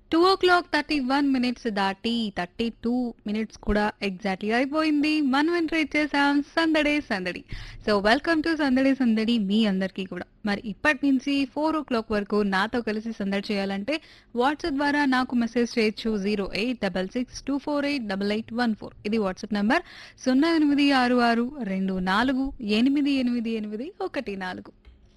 two o'clock thirty one minutes దాటి thirty two minutes కూడా exactly అయిపోయింది మనం ఎంటర్ చేసాం సందడే సందడి సో వెల్కమ్ టు సందడే సందడి మీ అందరికీ కూడా మరి ఇప్పటి నుంచి ఫోర్ ఓ క్లాక్ వరకు నాతో కలిసి సందడి చేయాలంటే వాట్సాప్ ద్వారా నాకు మెసేజ్ చేయొచ్చు zero eight double six two four eight double eight one four ఇది వాట్సాప్ నెంబర్ సున్నా ఎనిమిది ఆరు ఆరు రెండు నాలుగు ఎనిమిది ఎనిమిది ఎనిమిది ఒకటి నాలుగు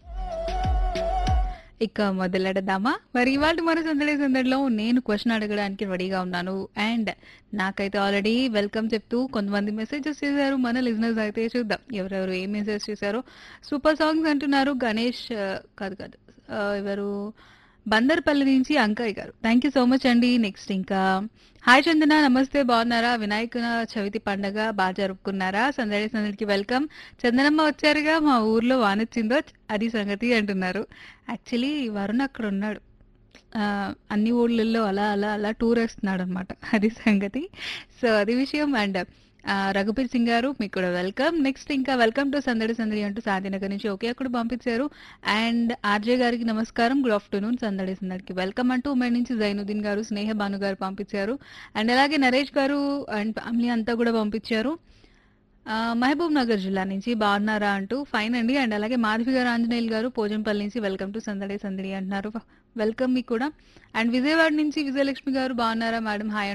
ఇక మొదలెడదామా మరి ఇవాళ మన సందడి సందడిలో నేను క్వశ్చన్ అడగడానికి రెడీగా ఉన్నాను అండ్ నాకైతే ఆల్రెడీ వెల్కమ్ చెప్తూ కొంతమంది మెసేజెస్ చేశారు మన లిజినెస్ అయితే చూద్దాం ఎవరెవరు ఏం మెసేజ్ చేశారో సూపర్ సాంగ్స్ అంటున్నారు గణేష్ ఆ, కాదు కాదు ఆ, ఎవరు బందర్పల్లి నుంచి అంకయ్య గారు థ్యాంక్ యూ సో మచ్ అండి నెక్స్ట్ ఇంకా హాయ్ చందన నమస్తే బాగున్నారా వినాయక చవితి పండగ బాగా జరుపుకున్నారా సందడి సందడికి వెల్కమ్ చందనమ్మ వచ్చారుగా మా ఊర్లో వానొచ్చిందో అది సంగతి అంటున్నారు యాక్చువల్లీ వరుణ్ అక్కడ ఉన్నాడు ఆ, అన్ని ఊళ్ళల్లో అలా అలా అలా టూర్ వేస్తున్నాడు అనమాట అది సంగతి సో అది విషయం అండ్ రఘుపీర్ సింగ్ గారు మీకు కూడా వెల్కమ్ నెక్స్ట్ ఇంకా వెల్కమ్ టు సందడి సందడి అంటూ శాంతినగర్ నుంచి ఓకే అక్కడ పంపించారు అండ్ ఆర్జే గారికి నమస్కారం గుడ్ ఆఫ్టర్నూన్ సందడి సందడికి వెల్కమ్ అంటూ ఉమ్మడి నుంచి జైనుద్దీన్ గారు స్నేహ భాను గారు పంపించారు అండ్ అలాగే నరేష్ గారు అండ్ ఫ్యామిలీ అంతా కూడా పంపించారు ఆ, మహబూబ్ నగర్ జిల్లా నుంచి బాగున్నారా అంటూ ఫైన్ అండి అండ్ అలాగే మాధవి గారు ఆంజనేయులు గారు పోజంపల్లి నుంచి వెల్కమ్ టు సందడి సందడి అంటున్నారు వెల్కమ్ మీకు కూడా అండ్ విజయవాడ నుంచి విజయలక్ష్మి గారు బాగున్నారా మేడం హాయ్